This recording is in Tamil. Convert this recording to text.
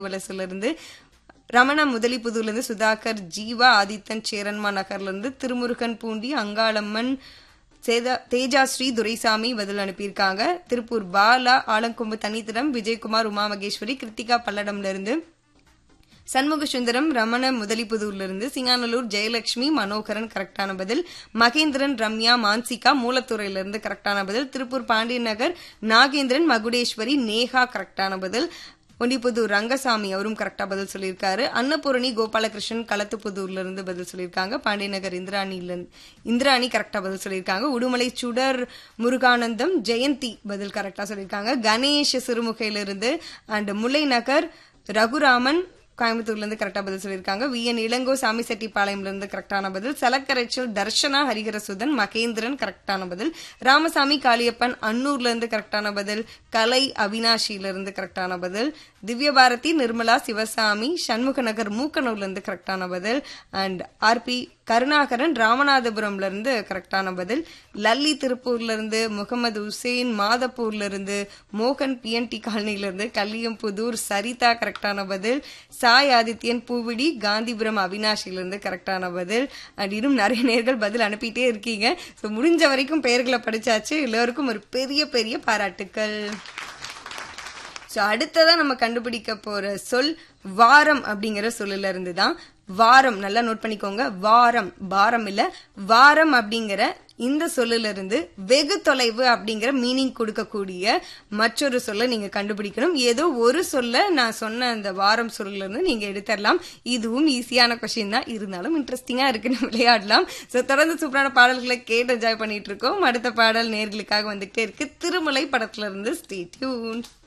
வலசுல இருந்து ரமணா முதலிப்புதூர்ல இருந்து சுதாகர் ஜீவா ஆதித்தன் சேரன்மா நகர்ல இருந்து திருமுருகன் பூண்டி அங்காளம்மன் சேதா தேஜாஸ்ரீ துரைசாமி பதில் அனுப்பியிருக்காங்க திருப்பூர் பாலா ஆலங்கொம்பு தனித்திரம் விஜயகுமார் உமா மகேஸ்வரி கிருத்திகா பல்லடம்ல இருந்து சண்முக சுந்தரம் ரமண முதலிப்புதூர்ல இருந்து சிங்கானலூர் ஜெயலட்சுமி மனோகரன் கரெக்டான பதில் மகேந்திரன் ரம்யா மான்சிகா மூலத்துறையில இருந்து கரெக்டான பதில் திருப்பூர் பாண்டியன் நகர் நாகேந்திரன் மகுடேஸ்வரி நேஹா கரெக்டான பதில் ஒண்டிப்புதூர் ரங்கசாமி அவரும் கரெக்டா பதில் சொல்லியிருக்காரு அன்னபூரணி கோபாலகிருஷ்ணன் களத்துப்புதூர்ல இருந்து பதில் சொல்லியிருக்காங்க பாண்டியநகர் இந்திராணில இருந்து- இந்திராணி கரெக்டா பதில் சொல்லியிருக்காங்க உடுமலை சுடர் முருகானந்தம் ஜெயந்தி பதில் கரெக்டா சொல்லியிருக்காங்க கணேஷ் சிறுமுகையில இருந்து அண்ட் முல்லை நகர் ரகுராமன் கோயம்புத்தூர்ல இருந்து கரெக்டா பதில் சொல்லியிருக்காங்க வி என் இளங்கோ சாமி செட்டிப்பாளையம்ல இருந்து கரெக்டான பதில் சலக்கரைச்சல் தர்ஷனா ஹரிஹரசுதன் மகேந்திரன் கரெக்டான பதில் ராமசாமி காளியப்பன் அன்னூர்ல இருந்து கரெக்டான பதில் கலை அவினாஷில இருந்து கரெக்டான பதில் திவ்யபாரதி நிர்மலா சிவசாமி சண்முக நகர் மூக்கனூர்ல இருந்து கரெக்டான பதில் அண்ட் ஆர்பி கருணாகரன் ராமநாதபுரம்ல இருந்து கரெக்டான பதில் லல்லி திருப்பூர்ல இருந்து முகமது உசேன் மாதப்பூர்ல இருந்து மோகன் பிஎன்டி காலனில இருந்து கல்லியம்புதூர் சரிதா கரெக்டான பதில் சாய் ஆதித்யன் பூவிடி காந்திபுரம் அவினாஷில இருந்து கரெக்டான பதில் அண்ட் இன்னும் நிறைய நேர்கள் பதில் அனுப்பிட்டே இருக்கீங்க ஸோ முடிஞ்ச வரைக்கும் பெயர்களை படிச்சாச்சு எல்லோருக்கும் ஒரு பெரிய பெரிய பாராட்டுக்கள் ஸோ அடுத்ததா நம்ம கண்டுபிடிக்க போற சொல் வாரம் அப்படிங்கிற சொல்லுல இருந்து தான் வாரம் நல்லா நோட் பண்ணிக்கோங்க வாரம் வாரம் இல்ல வாரம் அப்படிங்கிற இந்த சொல்லுல இருந்து வெகு தொலைவு அப்படிங்கிற மீனிங் கொடுக்கக்கூடிய மற்றொரு சொல்ல நீங்க கண்டுபிடிக்கணும் ஏதோ ஒரு சொல்ல நான் சொன்ன அந்த வாரம் சொல்லுல இருந்து நீங்க எடுத்துடலாம் இதுவும் ஈஸியான கொஸ்டின் தான் இருந்தாலும் இன்ட்ரெஸ்டிங்கா இருக்குன்னு விளையாடலாம் ஸோ தொடர்ந்து சூப்பரான பாடல்களை கேட்டு என்ஜாய் பண்ணிட்டு இருக்கோம் அடுத்த பாடல் நேர்களுக்காக வந்துகிட்டே இருக்கு திருமலை படத்துல இருந்து ஸ்டே டியூன்